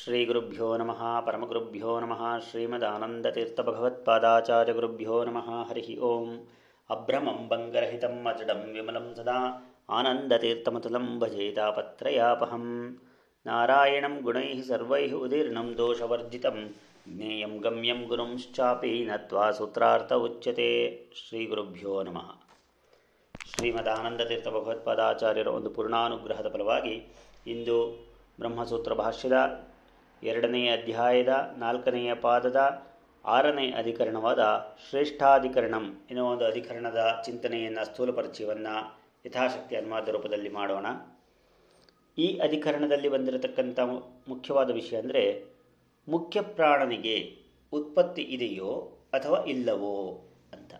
ಶ್ರೀಗುರುಭ್ಯೋ ನಮಃ ಪರಮಗುರುಭ್ಯೋ ನಮಃ ಶ್ರೀಮದಾನಂದತೀರ್ಥಭಗವತ್ಪಾದಾಚಾರ್ಯಗುರುಭ್ಯೋ ನಮಃ ಹರಿ ಓಂ ಅಭ್ರಮಂ ಭಂಗರಹಿತಂ ಅಜಡಂ ವಿಮಲಂ ಸದಾ ಆನಂದತೀರ್ಥಮತುಲಂ ಭಜೇತಾಪತ್ರಯಾಪಹಂ ನಾರಾಯಣಂ ಗುಣೈಃ ಸರ್ವೈಃ ಉದೀರ್ಣಂ ದೋಷವರ್ಜಿತಂ ಜ್ಞೇಯಂ ಗಮ್ಯಂ ಗುರುಂಶ್ಚಾಪಿ ನತ್ವಾ ಸೂತ್ರಾರ್ಥ ಉಚ್ಯತೆ ಶ್ರೀಗುರುಭ್ಯೋ ನಮಃ ಶ್ರೀಮದಾನಂದತೀರ್ಥ ಭಗವತ್ಪಾದಾಚಾರ್ಯರ ಒಂದು ಪೂರ್ಣಾನುಗ್ರಹದ ಫಲವಾಗಿ ಇಂದು ಬ್ರಹ್ಮಸೂತ್ರ ಭಾಷ್ಯದ ಎರಡನೆಯ ಅಧ್ಯಾಯದ ನಾಲ್ಕನೆಯ ಪಾದದ ಆರನೇ ಅಧಿಕರಣವಾದ ಶ್ರೇಷ್ಠಾಧಿಕರಣಂ ಎನ್ನುವ ಒಂದು ಅಧಿಕರಣದ ಚಿಂತನೆಯನ್ನು ಸ್ಥೂಲ ಪರಿಚಯವನ್ನು ಯಥಾಶಕ್ತಿ ಅನುವಾದ ರೂಪದಲ್ಲಿ ಮಾಡೋಣ ಈ ಅಧಿಕರಣದಲ್ಲಿ ಬಂದಿರತಕ್ಕಂಥ ಮುಖ್ಯವಾದ ವಿಷಯ ಅಂದರೆ ಮುಖ್ಯ ಪ್ರಾಣನಿಗೆ ಉತ್ಪತ್ತಿ ಇದೆಯೋ ಅಥವಾ ಇಲ್ಲವೋ ಅಂತ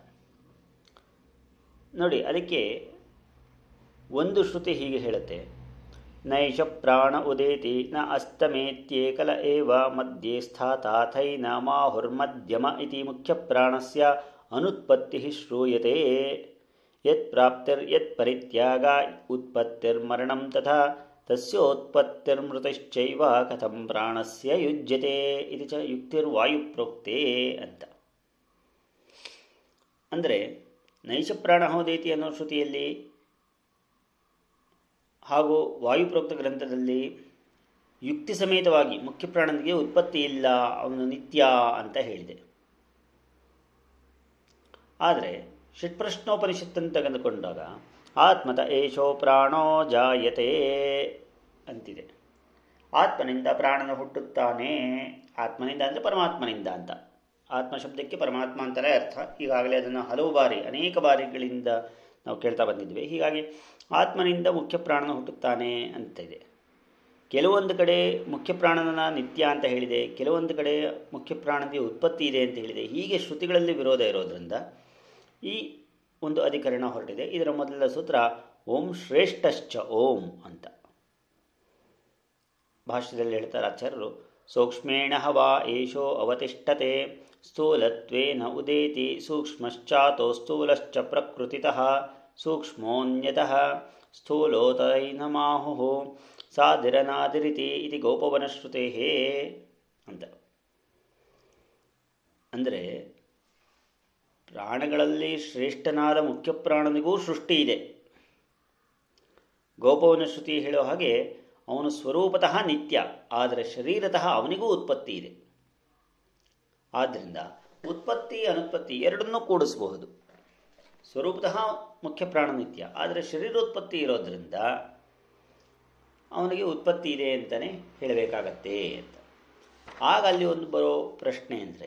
ನೋಡಿ ಅದಕ್ಕೆ ಒಂದು ಶ್ರುತಿ ಹೀಗೆ ಹೇಳುತ್ತೆ ನೈಷ ಪ್ರಾಣ ಉದೇತಿ ನ ಅಸ್ತಮೇತ್ಯೇಕಲ ಏವ ಮಧ್ಯೆ ಸ್ಥಾತಾಥೈನ ಮಾಹುರ್ಮಧ್ಯಮ ಇತಿ ಮುಖ್ಯ ಪ್ರಾಣಸ್ಯ ಅನುತ್ಪತ್ತಿ ಶ್ರೂಯತೆ ಯತ್ ಪ್ರಾಪ್ತಿರ್ಯತ್ ಪರಿತ್ಯಾಗ ಉತ್ಪತ್ತಿರ್ಮರಣಂ ತಥಾ ತಸ್ಯೋತ್ಪತ್ತಿರ್ಮೃತಶ್ಚೈವ ಕಥಂ ಪ್ರಾಣಸ್ಯ ಯುಜ್ಯತೆ ಇದು ಚ ಯುಕ್ತಿರ್ವಾಯುಪ್ರೋಕ್ತೆ ಅಂತ ಅಂದರೆ ನೈಷ ಪ್ರಾಣ ಹೋದೇತಿ ಅನ್ನೋ ಶ್ರುತಿಯಲ್ಲಿ ಹಾಗೂ ವಾಯುಪ್ರೋಕ್ತ ಗ್ರಂಥದಲ್ಲಿ ಯುಕ್ತಿ ಸಮೇತವಾಗಿ ಮುಖ್ಯ ಪ್ರಾಣನಿಗೆ ಉತ್ಪತ್ತಿ ಇಲ್ಲ ಅವನು ನಿತ್ಯ ಅಂತ ಹೇಳಿದೆ ಆದರೆ ಷಟ್ಪ್ರಶ್ನೋಪನಿಷತ್ತನ್ನು ತೆಗೆದುಕೊಂಡಾಗ ಆತ್ಮತ ಏಷೋ ಪ್ರಾಣೋ ಜಾಯತೆ ಅಂತಿದೆ ಆತ್ಮನಿಂದ ಪ್ರಾಣನ ಹುಟ್ಟುತ್ತಾನೆ ಆತ್ಮನಿಂದ ಅಂದರೆ ಪರಮಾತ್ಮನಿಂದ ಅಂತ ಆತ್ಮ ಶಬ್ದಕ್ಕೆ ಪರಮಾತ್ಮ ಅಂತಲೇ ಅರ್ಥ ಈಗಾಗಲೇ ಅದನ್ನು ಹಲವು ಬಾರಿ ಅನೇಕ ಬಾರಿಗಳಿಂದ ನಾವು ಕೇಳ್ತಾ ಬಂದಿದ್ವಿ ಹೀಗಾಗಿ ಆತ್ಮನಿಂದ ಮುಖ್ಯ ಪ್ರಾಣನ ಹುಟ್ಟುತ್ತಾನೆ ಅಂತ ಇದೆ ಕೆಲವೊಂದು ಕಡೆ ಮುಖ್ಯ ಪ್ರಾಣನ ನಿತ್ಯ ಅಂತ ಹೇಳಿದೆ ಕೆಲವೊಂದು ಕಡೆ ಮುಖ್ಯ ಪ್ರಾಣದ ಉತ್ಪತ್ತಿ ಇದೆ ಅಂತ ಹೇಳಿದೆ ಹೀಗೆ ಶ್ರುತಿಗಳಲ್ಲಿ ವಿರೋಧ ಇರೋದರಿಂದ ಈ ಒಂದು ಅಧಿಕರಣ ಹೊರಟಿದೆ ಇದರ ಮೊದಲ ಸೂತ್ರ ಓಂ ಶ್ರೇಷ್ಠಶ್ಚ ಓಂ ಅಂತ ಭಾಷ್ಯದಲ್ಲಿ ಹೇಳ್ತಾರೆ ಆಚಾರ್ಯರು ಸೂಕ್ಷ್ಮೇಣ ವಾ ಏಷೋ ಅವತಿಷ್ಠತೆ ಸ್ಥೂಲತ್ವೇನ ಉದೇತಿ ಸೂಕ್ಷ್ಮಶ್ಚಾತೋ ಸ್ಥೂಲಶ್ಚ ಪ್ರಕೃತಿತಃ ಸೂಕ್ಷ್ಮೋನ್ಯತಃ ಸ್ಥೂಲೋತೈನಮಾಹು ಸಾಧಿರನಾದಿರಿತಿ ಇತಿ ಗೋಪವನಶ್ರುತೇ ಅಂತ ಅಂದರೆ ಪ್ರಾಣಗಳಲ್ಲಿ ಶ್ರೇಷ್ಠನಾದ ಮುಖ್ಯ ಪ್ರಾಣನಿಗೂ ಸೃಷ್ಟಿ ಇದೆ ಗೋಪವನ ಶ್ರುತಿ ಹೇಳೋ ಹಾಗೆ ಅವನು ಸ್ವರೂಪತಃ ನಿತ್ಯ ಆದರೆ ಶರೀರತಃ ಅವನಿಗೂ ಉತ್ಪತ್ತಿ ಇದೆ ಆದ್ದರಿಂದ ಉತ್ಪತ್ತಿ ಅನುತ್ಪತ್ತಿ ಎರಡನ್ನೂ ಕೂಡಿಸಬಹುದು ಸ್ವರೂಪತಃ ಮುಖ್ಯ ಪ್ರಾಣ ನಿತ್ಯ ಆದರೆ ಶರೀರೋತ್ಪತ್ತಿ ಇರೋದರಿಂದ ಅವನಿಗೆ ಉತ್ಪತ್ತಿ ಇದೆ ಅಂತಲೇ ಹೇಳಬೇಕಾಗತ್ತೆ ಅಂತ ಆಗ ಅಲ್ಲಿ ಒಂದು ಬರೋ ಪ್ರಶ್ನೆ ಅಂದರೆ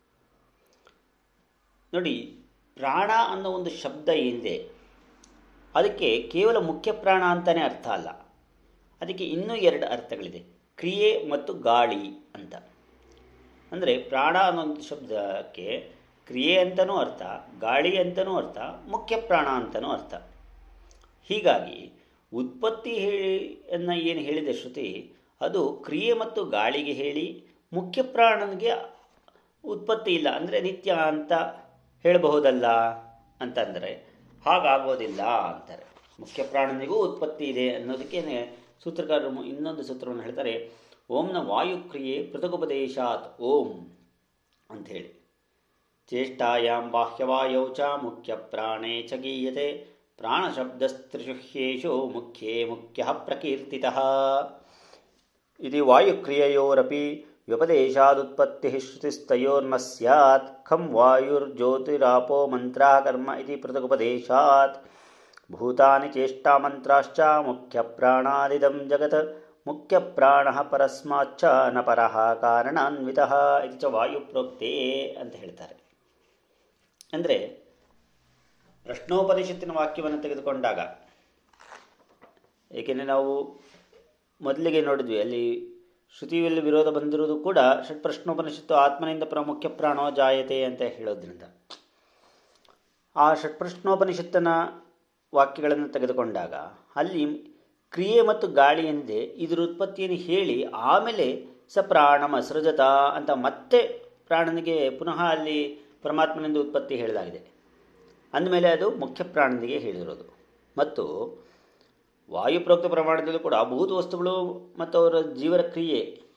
ನೋಡಿ ಪ್ರಾಣ ಅನ್ನೋ ಒಂದು ಶಬ್ದ ಏನಿದೆ ಅದಕ್ಕೆ ಕೇವಲ ಮುಖ್ಯ ಪ್ರಾಣ ಅಂತಲೇ ಅರ್ಥ ಅಲ್ಲ ಅದಕ್ಕೆ ಇನ್ನೂ ಎರಡು ಅರ್ಥಗಳಿದೆ ಕ್ರಿಯೆ ಮತ್ತು ಗಾಳಿ ಅಂತ ಅಂದರೆ ಪ್ರಾಣ ಅನ್ನೋ ಶಬ್ದಕ್ಕೆ ಕ್ರಿಯೆ ಅಂತಲೂ ಅರ್ಥ ಗಾಳಿ ಅಂತಲೂ ಅರ್ಥ ಮುಖ್ಯ ಪ್ರಾಣ ಅಂತಲೂ ಅರ್ಥ ಹೀಗಾಗಿ ಉತ್ಪತ್ತಿ ಹೇಳಿಯನ್ನು ಏನು ಹೇಳಿದೆ ಶ್ರುತಿ ಅದು ಕ್ರಿಯೆ ಮತ್ತು ಗಾಳಿಗೆ ಹೇಳಿ ಮುಖ್ಯ ಪ್ರಾಣನಿಗೆ ಉತ್ಪತ್ತಿ ಇಲ್ಲ ಅಂದರೆ ನಿತ್ಯ ಅಂತ ಹೇಳಬಹುದಲ್ಲ ಅಂತಂದರೆ ಹಾಗಾಗೋದಿಲ್ಲ ಅಂತಾರೆ ಮುಖ್ಯ ಪ್ರಾಣನಿಗೂ ಉತ್ಪತ್ತಿ ಇದೆ ಅನ್ನೋದಕ್ಕೆ ಸೂತ್ರಕಾರರು ಇನ್ನೊಂದು ಸೂತ್ರವನ್ನು ಹೇಳ್ತಾರೆ ಓಂನ ವಾಯುಕ್ರಿಯೆ ಪೃಥಗುಪದೇಶಾತ್ ಓಂ ಅಂಥೇಳಿ ಚೇಷ್ಟಾಯಾಂ ಬಾಹ್ಯವಾಯೌ ಚ ಮುಖ್ಯ ಪ್ರಾಣೇ ಚ ಗೀಯತೆ ಪ್ರಾಣಶಬ್ದಸ್ತ್ರಿಶುಹ್ಯೇಷು ಮುಖ್ಯೇ ಮುಖ್ಯ ಪ್ರಕೀರ್ತಿತ ಇದು ವಾಯುಕ್ರಿಯೆಯೋರಪಿ ವ್ಯಪದೇಶಾದುತ್ಪತ್ತಿ ಶ್ರುತಿಸ್ತಯೋರ್ನ ಸ್ಯಾತ್ ಖಂ ವಾಯುರ್ಜ್ಯೋತಿರಾಪೋ ಮಂತ್ರ ಕರ್ಮ ಇತಿ ಪೃಥಗುಪದೇಶಾತ್ ಭೂತಾನಿ ಚೇಷ್ಟಾಮಂತ್ರಾಶ್ಚ ಮುಖ್ಯ ಪ್ರಾಣಾದಿದಂ ಜಗತ್ ಮುಖ್ಯ ಪ್ರಾಣ ಪರಸ್ಮಾಚ್ಚ ನ ಪರಃ ಕಾರಣಾನ್ವಿತ ಇದು ಚ ವಾಯುಪ್ರೋಕ್ತೇ ಅಂತ ಹೇಳ್ತಾರೆ ಅಂದರೆ ಪ್ರಶ್ನೋಪನಿಷತ್ತಿನ ವಾಕ್ಯವನ್ನು ತೆಗೆದುಕೊಂಡಾಗ ಏಕೆಂದರೆ ನಾವು ಮೊದಲಿಗೆ ನೋಡಿದ್ವಿ ಅಲ್ಲಿ ಶ್ರುತಿಯಲ್ಲಿ ವಿರೋಧ ಬಂದಿರುವುದು ಕೂಡ ಷಟ್ ಪ್ರಶ್ನೋಪನಿಷತ್ತು ಆತ್ಮನಿಂದ ಪ್ರಮುಖ್ಯ ಪ್ರಾಣೋ ಜಾಯತೆ ಅಂತ ಹೇಳೋದ್ರಿಂದ ಆ ಷಟ್ಪ್ರಶ್ನೋಪನಿಷತ್ತನ ವಾಕ್ಯಗಳನ್ನು ತೆಗೆದುಕೊಂಡಾಗ ಅಲ್ಲಿ ಕ್ರಿಯೆ ಮತ್ತು ಗಾಳಿ ಎಂದೇ ಇದರ ಉತ್ಪತ್ತಿಯನ್ನು ಹೇಳಿ ಆಮೇಲೆ ಸ ಪ್ರಾಣಮ ಸೃಜತ ಅಂತ ಮತ್ತೆ ಪ್ರಾಣನಿಗೆ ಪುನಃ ಅಲ್ಲಿ ಪರಮಾತ್ಮನಿಂದ ಉತ್ಪತ್ತಿ ಹೇಳಲಾಗಿದೆ ಅಂದಮೇಲೆ ಅದು ಮುಖ್ಯ ಪ್ರಾಣನಿಗೆ ಹೇಳಿರೋದು ಮತ್ತು ವಾಯುಪ್ರೋಕ್ತ ಪ್ರಮಾಣದಲ್ಲೂ ಕೂಡ ಭೂತ ವಸ್ತುಗಳು ಮತ್ತು ಅವರ ಜೀವರ ಕ್ರಿಯೆ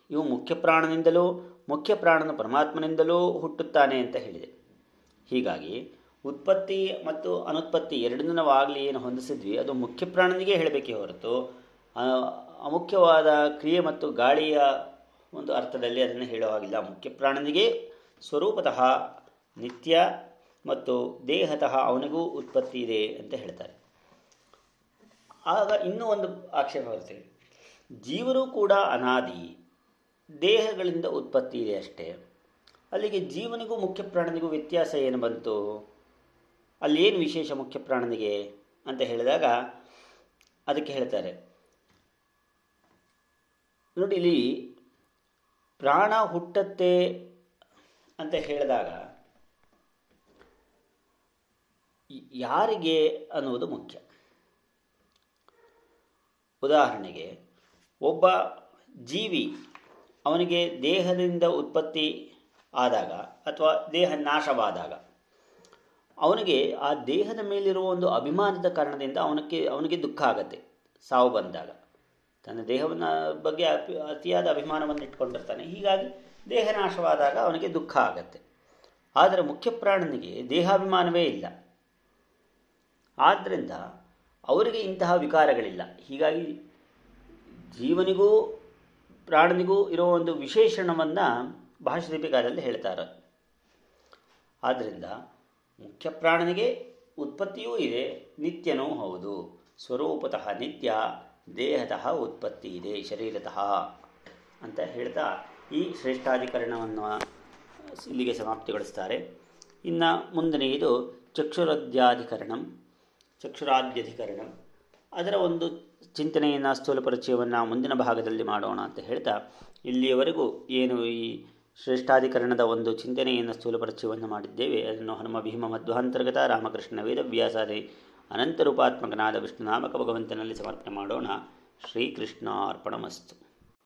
ಇವು ಮುಖ್ಯ ಪ್ರಾಣನಿಂದಲೂ ಮುಖ್ಯ ಪ್ರಾಣನು ಪರಮಾತ್ಮನಿಂದಲೂ ಹುಟ್ಟುತ್ತಾನೆ ಅಂತ ಹೇಳಿದೆ ಹೀಗಾಗಿ ಉತ್ಪತ್ತಿ ಮತ್ತು ಅನುತ್ಪತ್ತಿ ಎರಡನ್ನೂ ನಾವು ಆಗಲಿ ಏನು ಹೊಂದಿಸಿದ್ವಿ ಅದು ಮುಖ್ಯ ಪ್ರಾಣನಿಗೆ ಹೇಳಬೇಕೇ ಹೊರತು ಅಮುಖ್ಯವಾದ ಕ್ರಿಯೆ ಮತ್ತು ಗಾಳಿಯ ಒಂದು ಅರ್ಥದಲ್ಲಿ ಅದನ್ನು ಹೇಳುವಾಗಿಲ್ಲ ಮುಖ್ಯ ಪ್ರಾಣನಿಗೆ ಸ್ವರೂಪತಃ ನಿತ್ಯ ಮತ್ತು ದೇಹತಃ ಅವನಿಗೂ ಉತ್ಪತ್ತಿ ಇದೆ ಅಂತ ಹೇಳ್ತಾರೆ ಆಗ ಇನ್ನೂ ಒಂದು ಆಕ್ಷೇಪ ಬರುತ್ತೆ ಜೀವರು ಕೂಡ ಅನಾದಿ ದೇಹಗಳಿಂದ ಉತ್ಪತ್ತಿ ಇದೆ ಅಷ್ಟೇ ಅಲ್ಲಿಗೆ ಜೀವನಿಗೂ ಮುಖ್ಯ ಪ್ರಾಣನಿಗೂ ವ್ಯತ್ಯಾಸ ಏನು ಬಂತು ಅಲ್ಲಿ ಏನು ವಿಶೇಷ ಮುಖ್ಯ ಪ್ರಾಣನಿಗೆ ಅಂತ ಹೇಳಿದಾಗ ಅದಕ್ಕೆ ಹೇಳ್ತಾರೆ ನೋಡಿ ಇಲ್ಲಿ ಪ್ರಾಣ ಹುಟ್ಟತ್ತೆ ಅಂತ ಹೇಳಿದಾಗ ಯಾರಿಗೆ ಅನ್ನುವುದು ಮುಖ್ಯ ಉದಾಹರಣೆಗೆ ಒಬ್ಬ ಜೀವಿ ಅವನಿಗೆ ದೇಹದಿಂದ ಉತ್ಪತ್ತಿ ಆದಾಗ ಅಥವಾ ದೇಹ ನಾಶವಾದಾಗ ಅವನಿಗೆ ಆ ದೇಹದ ಮೇಲಿರುವ ಒಂದು ಅಭಿಮಾನದ ಕಾರಣದಿಂದ ಅವನಕ್ಕೆ ಅವನಿಗೆ ದುಃಖ ಆಗತ್ತೆ ಸಾವು ಬಂದಾಗ ತನ್ನ ದೇಹವನ್ನು ಬಗ್ಗೆ ಅಪಿ ಅತಿಯಾದ ಅಭಿಮಾನವನ್ನು ಇಟ್ಕೊಂಡಿರ್ತಾನೆ ಹೀಗಾಗಿ ದೇಹ ನಾಶವಾದಾಗ ಅವನಿಗೆ ದುಃಖ ಆಗತ್ತೆ ಆದರೆ ಮುಖ್ಯ ಪ್ರಾಣನಿಗೆ ದೇಹಾಭಿಮಾನವೇ ಇಲ್ಲ ಆದ್ದರಿಂದ ಅವರಿಗೆ ಇಂತಹ ವಿಕಾರಗಳಿಲ್ಲ ಹೀಗಾಗಿ ಜೀವನಿಗೂ ಪ್ರಾಣನಿಗೂ ಇರೋ ಒಂದು ವಿಶೇಷಣವನ್ನು ಭಾಷಾದೀಪಿಕಾದಲ್ಲಿ ಹೇಳ್ತಾರೆ ಆದ್ದರಿಂದ ಮುಖ್ಯ ಪ್ರಾಣನಿಗೆ ಉತ್ಪತ್ತಿಯೂ ಇದೆ ನಿತ್ಯನೂ ಹೌದು ಸ್ವರೂಪತಃ ನಿತ್ಯ ದೇಹತಃ ಉತ್ಪತ್ತಿ ಇದೆ ಶರೀರತಃ ಅಂತ ಹೇಳ್ತಾ ಈ ಶ್ರೇಷ್ಠಾಧಿಕರಣವನ್ನು ಇಲ್ಲಿಗೆ ಸಮಾಪ್ತಿಗೊಳಿಸ್ತಾರೆ ಇನ್ನು ಮುಂದನೆಯದು ಚಕ್ಷುರದ್ಯಾಧಿಕರಣಂ ಚಕ್ಷುರಾದ್ಯಧಿಕರಣಂ ಅದರ ಒಂದು ಚಿಂತನೆಯನ್ನು ಸ್ಥೂಲ ಪರಿಚಯವನ್ನು ಮುಂದಿನ ಭಾಗದಲ್ಲಿ ಮಾಡೋಣ ಅಂತ ಹೇಳ್ತಾ ಇಲ್ಲಿಯವರೆಗೂ ಏನು ಈ ಶ್ರೇಷ್ಠಾಧಿಕರಣದ ಒಂದು ಚಿಂತನೆಯನ್ನು ಸ್ಥೂಲ ಪರಿಚಯವನ್ನು ಮಾಡಿದ್ದೇವೆ ಅದನ್ನು ಹನುಮ ಭೀಮ ಮಧ್ವಾಂತರ್ಗತ ರಾಮಕೃಷ್ಣ ವೇದವ್ಯಾಸಾದಿ ಅನಂತರೂಪಾತ್ಮಕನಾದ ವಿಷ್ಣುನಾಮಕ ಭಗವಂತನಲ್ಲಿ ಸಮರ್ಪಣೆ ಮಾಡೋಣ ಶ್ರೀಕೃಷ್ಣ ಅರ್ಪಣಮಸ್ತು